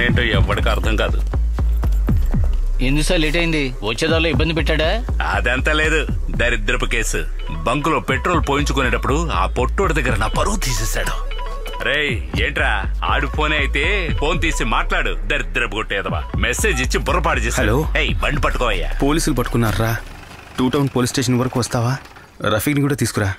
ఏంటో ఎవ్వడికి అర్థం కాదు ఎందుకు సార్ లేట్ అయింది వచ్చేదాలో ఇబ్బంది పెట్టాడా అదంతా లేదు దరిద్రపు కేసు బంకులో పెట్రోల్ పోయించుకునేటప్పుడు ఆ పొట్టోడి దగ్గర నా పరువు తీసేశాడు రేయ్ ఏంట్రా ఆడు ఫోన్ అయితే ఫోన్ తీసి మాట్లాడు దరిద్రపు కొట్టేదవా మెసేజ్ ఇచ్చి బుర్రపాడు చేశాడు హలో. ఏయ్ బండి పట్టుకోవయ్యా పోలీసులు పట్టుకున్నారా టూ టౌన్ పోలీస్ స్టేషన్ వరకు వస్తావా రఫీక్ని కూడా తీసుకురా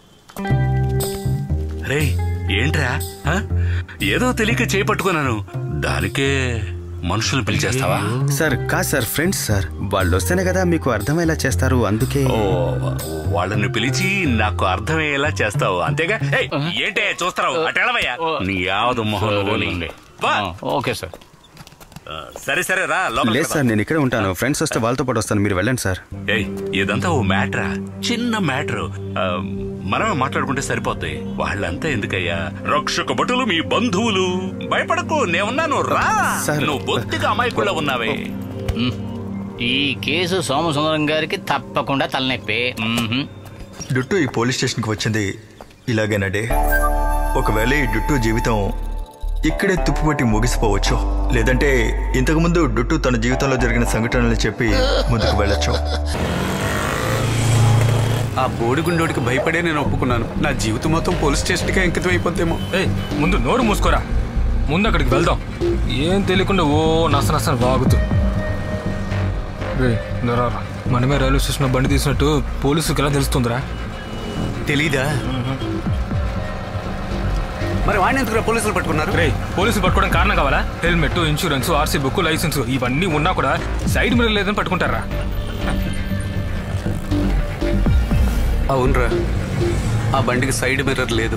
రేయ్ ఏంట్రా ఆ? ఏదో తెలియక చేయి పట్టుకున్నాను దానికే మనుషులు పిలిచేస్తావా సార్ కాదు సార్ ఫ్రెండ్స్ సార్ వాళ్ళు వస్తేనే కదా మీకు అర్థమయ్యేలా చేస్తారు అందుకే ఓ వాళ్ళని పిలిచి నాకు అర్థమయ్యేలా చేస్తావు అంతేగా ఏయ్, ఏంటే చూస్తావు అటెళవయ్యా నీ యావదు మొహం నువ్వు నీ. వా. ఓకే సార్ ఆ, సరే సరే రా లోపలికి లేదు రా. సార్ నేను ఇక్కడే ఉంటాను ఫ్రెండ్స్ వస్తే వాళ్ళతో పాటు వస్తాను మీరు వెళ్ళండి సార్ ఏయ్ ఇదంతా ఓ మ్యాటరా చిన్న మ్యాటర్ మనమే మాట్లాడుకుంటే సరిపోద్ది వాళ్ళంతా ఎందుకయ్యా రక్షక భటులు మీ బంధువులు భయపడకు నేనున్నాను రా సార్. నువ్వు బొత్తిగా అమాయకుల్లో ఉన్నావే మ్. ఈ కేసు సోమసుందరం గారికి తప్పకుండా తలనొప్పి మ్మ్హ్మ్. డుట్టు ఈ పోలీస్ స్టేషన్కి వచ్చింది ఇలాగేనండి ఒకవేళ ఈ డుట్టు జీవితం ఇక్కడే తుప్పుపట్టి ముగిసిపోవచ్చు లేదంటే ఇంతకుముందు డుట్టు తన జీవితంలో జరిగిన సంఘటనలు చెప్పి ముందుకు వెళ్ళొచ్చు ఆ బోడిగుండోడికి భయపడే నేను ఒప్పుకున్నాను నా జీవితం మొత్తం పోలీస్ స్టేషన్కి అంకితం అయిపోద్దేమో ఏయ్ ముందు నోరు మూసుకోరా ముందు అక్కడికి వెళ్దాం ఏం తెలియకుండా ఓ నస నస వాగుతూ రే నరారా మనమే రైల్వే స్టేషన్లో బండి తీసినట్టు పోలీసుకి ఎలా తెలుస్తుందిరా తెలీదా మరి వాడిని ఎందుకు పోలీసులు పట్టుకున్నారు రే పోలీసులు పట్టుకోవడం కారణం కావాలా helmet insurance RC book license ఇవన్నీ ఉన్నా కూడా సైడ్ మిర్రర్ లేదని పట్టుకుంటారా అవునరా ఆ బండికి సైడ్ మిర్రర్ లేదు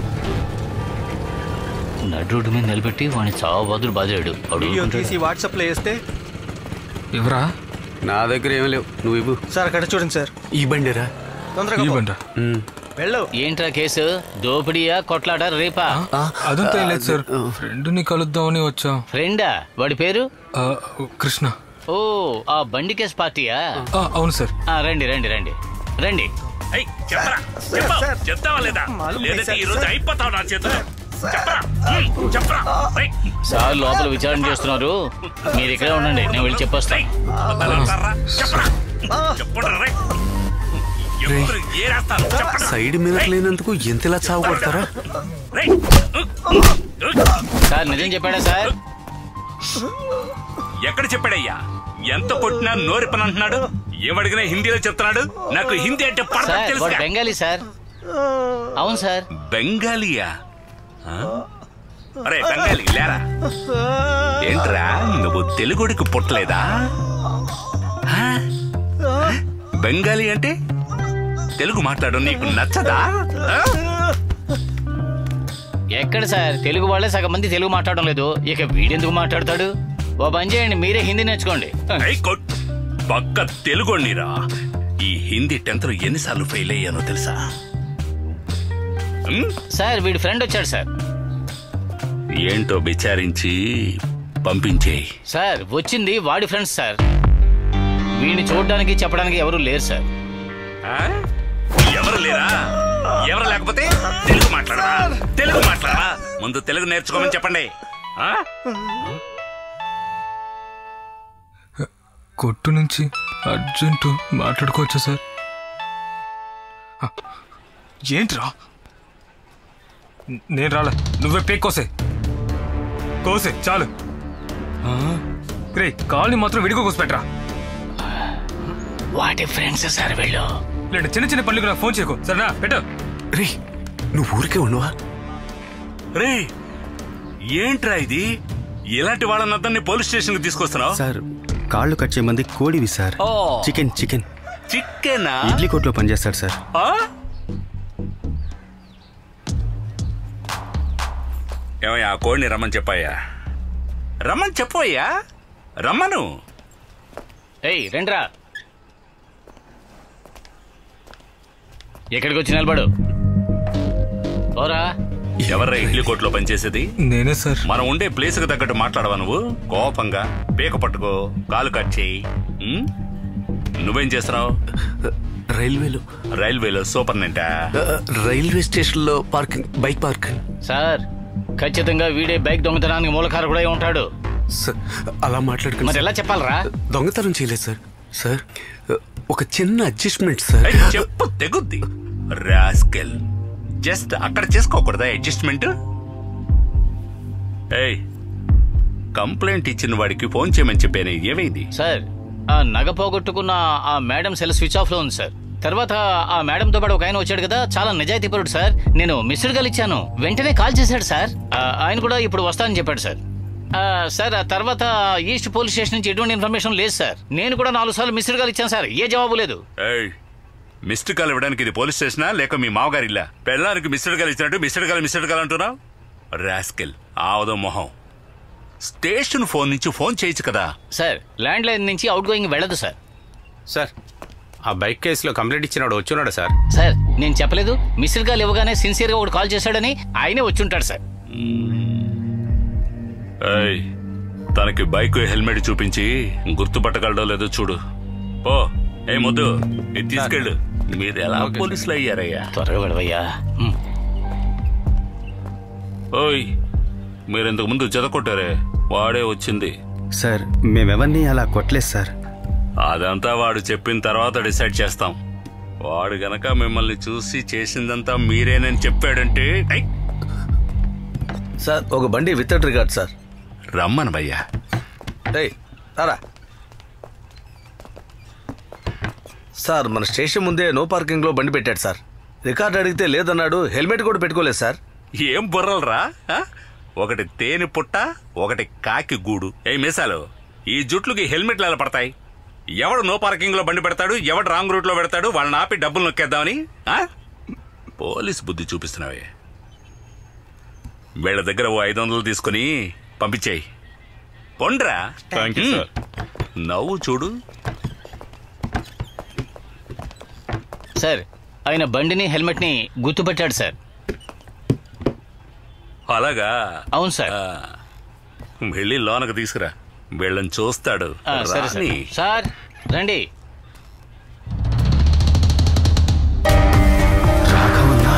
నడు రోడ్డు మీద నిలబెట్టి వాడిని చావు బదులు బాధాడు అడుగుతుంటాడు. వాట్సాప్లో వేస్తే ఎవరా నా దగ్గర ఏమీ లేవు నువ్వు ఇవ్వు సార్ అక్కడ చూడండి సార్ ఈ బండిరా తొందరగా ఈ పో. బండ ఉమ్. వెళ్ళు ఏంట్రా కేసు దోపిడియా కొట్లాట రేపా అదంతా ఏం లేదు సార్ ఫ్రెండ్ని కలుద్దామని వచ్చాం ఫ్రెండా వాడి పేరు ఆ, కృష్ణ ఓ ఆ బండి కేసు పార్టీయా ఆ, అవును సార్ ఆ, రండి రండి రండి రండి ఏయ్, చెప్పరా చెప్పు. చెప్తావా లేదా లేదంటే ఈ రోజు అయిపోతావు నా చేతిలో చెప్పరా ఉమ్, చెప్పరా ఏయ్, సార్ లోపల విచారణ చేస్తున్నారు మీరు ఇక్కడే ఉండండి నేను వెళ్ళి చెప్పొస్తాను వదలంటారా? చెప్పరా చెప్పరా రేయ్. ఎవరు ఏరేస్తారు చెప్పరా సైడ్ మిర్రర్ లేనందుకు ఎంతలా చావు కొడతారా రేయ్. సార్ నిజం చెప్పాడా సార్ ఎక్కడ చెప్పాడయ్యా ఎంత కొట్టినా నోరి పని అంటున్నాడు ఏమడిగినా హిందీలో చెప్తున్నాడు నాకు హిందీ అంటే సార్ పర్ఫెక్ట్ వాడు తెలుసు బెంగాలీ సార్ అవును సార్ బెంగాలీయా ఆ? అరే బెంగాలీ లేరా ఏంట్రా నువ్వు తెలుగుడికి పుట్టలేదా ఆ? బెంగాలీ అంటే తెలుగు మాట్లాడు నీకు నచ్చదా ఆ? ఎక్కడ సార్ తెలుగు వాళ్ళే సగం మంది తెలుగు మాట్లాడడం లేదు ఇక వీడెందుకు మాట్లాడతాడు ఓ పని చేయండి మీరే హిందీ నేర్చుకోండి ఐ కొట్ పక్క తెలుగోండిరా ఈ హిందీ టెన్త్ లో ఎన్నిసార్లు ఫెయిల్ అయ్యానో తెలుసా ఉమ్? సార్ వీడి ఫ్రెండ్ వచ్చాడు సార్ ఏంటో విచారించి పంపించేయి సార్ వచ్చింది వాడి ఫ్రెండ్స్ సార్ వీడిని చూడడానికి చెప్పడానికి ఎవరు లేరు సార్ ఆ? ఎవరు లేరా ఎవరు లేకపోతే తెలుగు మాట్లాడరా తెలుగు మాట్లాడరా ముందు తెలుగు నేర్చుకోమని చెప్పండి ఆ? కొట్టు నుంచి అర్జెంటు మాట్లాడుకోవచ్చా సార్ ఆ, ఏంట్రా న- నేను రాలే నువ్వే పేక్ కోసే కోసే చాలు రే కాల్ని మాత్రం విడిగా కోసిపెట్టరా వాటి ఫ్రెండ్స్ సార్ వీళ్ళు లేదంటే చిన్న చిన్న పనులకు నాకు ఫోన్ చేయకు సరేనా పెట్టు రే నువ్వు ఊరికే ఉండవా రే ఏంట్రా ఇది ఇలాంటి వాళ్ళనందరినీ పోలీస్ స్టేషన్ కి తీసుకొస్తున్నావు సార్ కాళ్ళు కట్ చేయమంది కోడివి సార్ ఓ. చికెన్ చికెన్ చిక్కేనా ఇడ్లీ కొట్లో పనిచేస్తాడు సార్ ఆ? ఏమయ్యా ఆ కోడిని రమ్మని చెప్పాయా రమ్మని చెప్పయ్యా రమ్మను ఏయ్ రండ్రా ఎక్కడికి వచ్చి నిలబడు పోరా ఎవర్రా ఇడ్లీ కోట్లో పనిచేసేది నేనే సార్ మనం ఉండే ప్లేస్ కి తగ్గట్టు మాట్లాడవా నువ్వు కోపంగా పీక పట్టుకో కాలు కట్ చేయి ఉం? నువ్వేం చేస్తున్నావు రైల్వేలో రైల్వేలో సూపర్నెంటా ఆ, రైల్వే స్టేషన్లో పార్కింగ్ బైక్ పార్క్ సార్ ఖచ్చితంగా వీడే బైక్ దొంగతనానికి మూలకారకుడై ఉంటాడు సార్ అలా మాట్లాడుకుని మరి ఎలా చెప్పాలరా దొంగతనం చేయలేదు సార్ సార్ ఒక చిన్న అడ్జస్ట్మెంట్ సార్ ఏయ్, చెప్పు తెగుద్ది రాస్కెల్ జస్ట్ అక్కడ చేసుకోకూడదా అడ్జస్ట్మెంట్ ఏయ్ కంప్లైంట్ ఇచ్చిన వాడికి ఫోన్ చేయమని చెప్పాను ఏమైంది సార్ ఆ నగ పోగొట్టుకున్న ఆ మేడం సెల్ స్విచ్ ఆఫ్ లో ఉంది సార్ తర్వాత ఆ మేడంతో పాటు ఒక ఆయన వచ్చాడు కదా చాలా నిజాయితీపరుడు సార్ నేను మిస్డ్ కాల్ ఇచ్చాను వెంటనే కాల్ చేశాడు సార్ ఆ, ఆయన కూడా ఇప్పుడు వస్తానని చెప్పాడు సార్ ఆ, సార్ ఆ తర్వాత ఈస్ట్ పోలీస్ స్టేషన్ నుంచి ఎటువంటి ఇన్ఫర్మేషన్ లేదు సార్ నేను కూడా నాలుగు సార్లు మిస్డ్ కాల్ ఇచ్చాను సార్ ఏ జవాబు లేదు ఏయ్ మిస్డ్ కాల్ ఇవ్వడానికి ఇది పోలీస్ స్టేషనా లేక మీ మామగారి ఇల్లా పెళ్ళానికి మిస్డ్ కాల్ ఇచ్చినట్టు మిస్డ్ కాల్ మిస్డ్ కాల్ అంటున్నావు రాస్కెల్ ఆవదో మొహం స్టేషన్ ఫోన్ నుంచి ఫోన్ చేయొచ్చు కదా సార్ ల్యాండ్ లైన్ నుంచి అవుట్ గోయింగ్ వెళ్ళదు సార్ సార్ ఆ బైక్ కేసులో కంప్లైంట్ ఇచ్చినాడు వచ్చున్నాడు సార్ సార్ నేను చెప్పలేదు మిస్డ్ కాల్ ఇవ్వగానే సిన్సియర్ గా ఒకటి కాల్ చేశాడని ఆయనే వచ్చి ఉంటాడు సార్ ఏయ్ తనకి బైక్ హెల్మెట్ చూపించి గుర్తుపట్టగలడో లేదో చూడు ఓ ఏ ముద్దు ఇది తీసుకెళ్ళు మీరు ఎలా ఓకే, పోలీసులు అయ్యారయ్యా త్వరగా వెళ్ళవయ్యా హ్మ్. ఓయ్ మీరు ఇంతకు ముందు జతకొట్టారే వాడే వచ్చింది సార్ మేమెవరిని అలా కొట్టలేదు సార్ అదంతా వాడు చెప్పిన తర్వాత డిసైడ్ చేస్తాం వాడు గనక మిమ్మల్ని చూసి చేసిందంతా మీరేనని చెప్పాడంటే ఐ, సార్ ఒక బండి వితౌట్ రికార్డ్ సార్ రమ్మను భయ్యా ఏయ్ రారా సార్ మన స్టేషన్ ముందే నో పార్కింగ్ లో బండి పెట్టాడు సార్ రికార్డ్ అడిగితే లేదన్నాడు హెల్మెట్ కూడా పెట్టుకోలేదు సార్ ఏం బుర్రలరా ఆ? ఒకటి తేనె పుట్ట ఒకటి కాకి గూడు ఏ మీసాలు ఈ జుట్లుకి హెల్మెట్లు ఎలా పడతాయి ఎవడు నో పార్కింగ్ లో బండి పెడతాడు ఎవడు రాంగ్ రూట్ లో పెడతాడు వాళ్ళని ఆపి డబ్బులు నొక్కేద్దామని ఆ? పోలీస్ బుద్ధి చూపిస్తున్నావే వీళ్ళ దగ్గర ఓ ఐదు వందలు తీసుకుని పంపించేయి పొండ్రా థ్యాంక్ యూ సార్ నవ్వు చూడు సార్ ఆయన బండిని హెల్మెట్ ని గుర్తుపట్టాడు సార్ అలాగా అవును సార్ ఆ, వెళ్ళి లోనకు తీసుకురా వీళ్ళని చూస్తాడు ఆ, సరే సార్ రాని. సార్ రండి రాఘవన్నా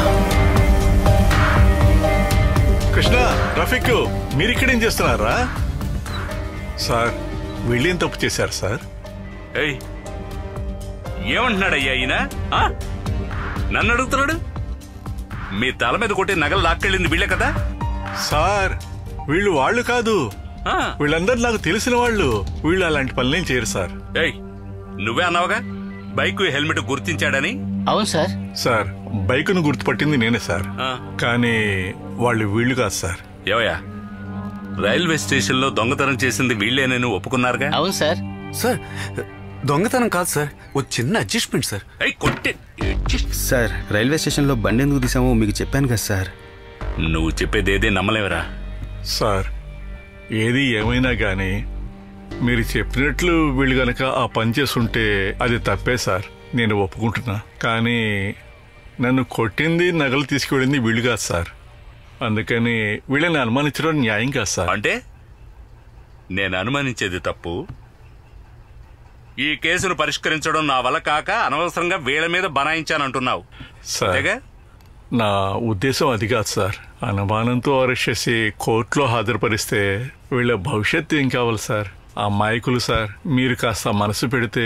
కృష్ణ రఫీక్ మీరు ఇక్కడేం చేస్తున్నారా సార్ వీళ్ళేం తప్పు చేశారు సార్ ఏయ్ ఏమంటున్నాడయ్యా ఈయన ఆ? నన్ను అడుగుతున్నాడు మీ తల మీద కొట్టి నగలు లాక్కెళ్ళింది వీళ్ళే కదా సార్ వీళ్ళు వాళ్ళు కాదు ఆ. వీళ్ళందరూ నాకు తెలిసిన వాళ్ళు వీళ్ళు అలాంటి పనులేం చేయరు సార్ ఏయ్ నువ్వే అన్నావుగా బైక్ హెల్మెట్ గుర్తించాడని అవును సార్ సార్ బైకును గుర్తుపట్టింది నేనే సార్ ఆ. కానీ వాళ్ళు వీళ్ళు కాదు సార్ ఏవయ్యా రైల్వే స్టేషన్ లో దొంగతనం చేసింది వీళ్ళేనని ఒప్పుకున్నారుగా అవును సార్ సార్ దొంగతనం కాదు సార్ ఓ చిన్న అడ్జస్ట్మెంట్ సార్ ఏయ్ కొట్టి సార్ రైల్వే స్టేషన్లో బండి ఎందుకు తీసామో మీకు చెప్పాను కదా సార్ నువ్వు చెప్పేది ఏదే నమ్మలేవరా సార్ ఏది ఏమైనా గానీ మీరు చెప్పినట్లు వీళ్ళు గనక ఆ పని చేసుంటే అది తప్పే సార్ నేను ఒప్పుకుంటున్నా కానీ నన్ను కొట్టింది నగలు తీసుకువెళ్ళింది వీళ్ళు కాదు సార్ అందుకని వీళ్ళని అనుమానించడం న్యాయం కాదు సార్ అంటే నేను అనుమానించేది తప్పు ఈ కేసును పరిష్కరించడం నా వల్ల కాక అనవసరంగా వీళ్ళ మీద బనాయించానంటున్నావు సార్ అంతేగా నా ఉద్దేశం అది కాదు సార్ అనుమానంతో అరెస్ట్ చేసి కోర్టులో హాజరుపరిస్తే వీళ్ళ భవిష్యత్తు ఏం కావాలి సార్ ఆ మాయకులు సార్ మీరు కాస్త మనసు పెడితే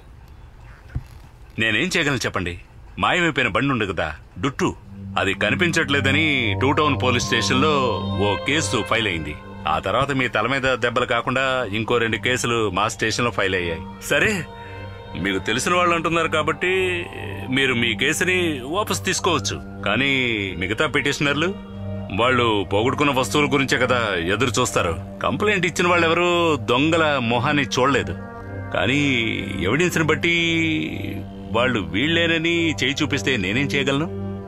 నేనేం చేయగలను చెప్పండి మాయమైపోయిన బండి ఉంది కదా డుట్టు అది కనిపించట్లేదని టూ టౌన్ పోలీస్ స్టేషన్లో ఓ కేసు ఫైల్ అయింది ఆ తర్వాత మీ తల మీద దెబ్బలు కాకుండా ఇంకో రెండు కేసులు మా స్టేషన్లో ఫైల్ అయ్యాయి సరే మీకు తెలిసిన వాళ్ళు అంటున్నారు కాబట్టి మీరు మీ కేసుని వాపస్ తీసుకోవచ్చు కానీ మిగతా పిటిషనర్లు వాళ్ళు పోగొట్టుకున్న వస్తువుల గురించే కదా ఎదురు చూస్తారు కంప్లైంట్ ఇచ్చిన వాళ్ళు ఎవరు దొంగల మొహాన్ని చూడలేదు కానీ ఎవిడెన్స్ని బట్టి వాళ్ళు వీళ్ళేనని చేయి చూపిస్తే నేనేం చేయగలను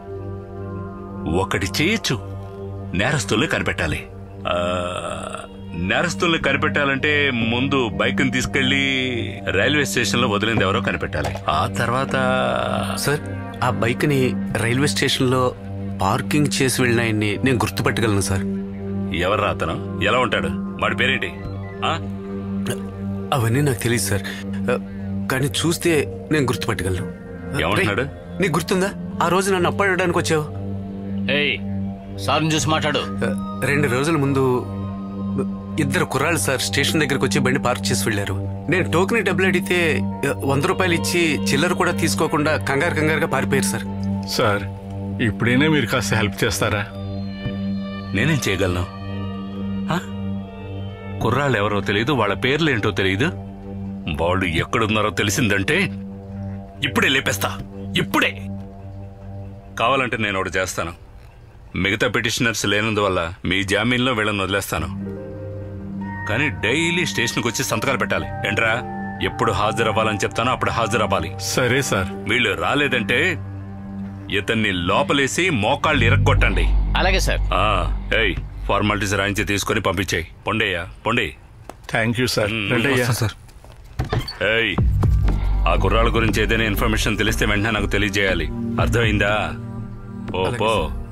ఒకటి చేయొచ్చు నేరస్తుల్ని కనిపెట్టాలి ఆ, నేరస్తుల్ని కనిపెట్టాలంటే ముందు బైక్ని తీసుకెళ్లి రైల్వే స్టేషన్ లో వదిలింది ఎవరో కనిపెట్టాలి ఆ తర్వాత సార్ ఆ బైక్ ని రైల్వే స్టేషన్ లో పార్కింగ్ చేసి వెళ్ళిన ఆయన్ని నేను గుర్తుపట్టగలను సార్ ఎవరు అతను ఎలా ఉంటాడు వాడి పేరేంటి ఆ? అవన్నీ నాకు తెలియదు సార్ ఆ, కానీ చూస్తే నేను గుర్తుపట్టగలను ఏమంటున్నాడు? రేయ్, నీకు గుర్తుందా ఆ రోజు నన్ను అప్పడడానికి వచ్చావు ఏయ్ సార్ని చూసి మాట్లాడు ఆ, రెండు రోజుల ముందు ఇద్దరు కుర్రాళ్ళు సార్ స్టేషన్ దగ్గరకు వచ్చి బండి పార్క్ చేసి వెళ్ళారు నేను టోకెన్ డబ్బులు అడిగితే ఆ, వంద రూపాయలు ఇచ్చి చిల్లర కూడా తీసుకోకుండా కంగారు కంగారుగా పారిపోయారు సార్ సార్ ఇప్పుడైనా మీరు కాస్త హెల్ప్ చేస్తారా నేనేం చేయగలను ఆ? కుర్రాళ్ళు ఎవరో తెలియదు వాళ్ళ పేర్లేంటో తెలియదు వాళ్ళు ఎక్కడున్నారో తెలిసిందంటే ఇప్పుడే లేపేస్తా ఇప్పుడే కావాలంటే నేను ఒకటి చేస్తాను మిగతా పిటిషనర్స్ లేనందువల్ల మీ జామీన్లో వీళ్ళని వదిలేస్తాను కానీ డైలీ స్టేషన్కి వచ్చి సంతకాలు పెట్టాలి ఏంట్రా ఎప్పుడు హాజరవ్వాలని చెప్తానో అప్పుడు హాజరవ్వాలి సరే సార్ వీళ్ళు రాలేదంటే ఇతన్ని లోపలేసి మోకాళ్ళు ఇరగ్గొట్టండి అలాగే సార్ ఆ, ఏయ్ ఫార్మాలిటీస్ రాయించి తీసుకొని పంపించేయి పొండేయ్యా పొండి థ్యాంక్ యూ సార్ రండయ్యా వస్తాను సార్ ఏయ్ ఆ కుర్రాళ్ళ గురించి ఏదైనా ఇన్ఫర్మేషన్ తెలిస్తే వెంటనే నాకు తెలియజేయాలి అర్థమైందా ఓ పో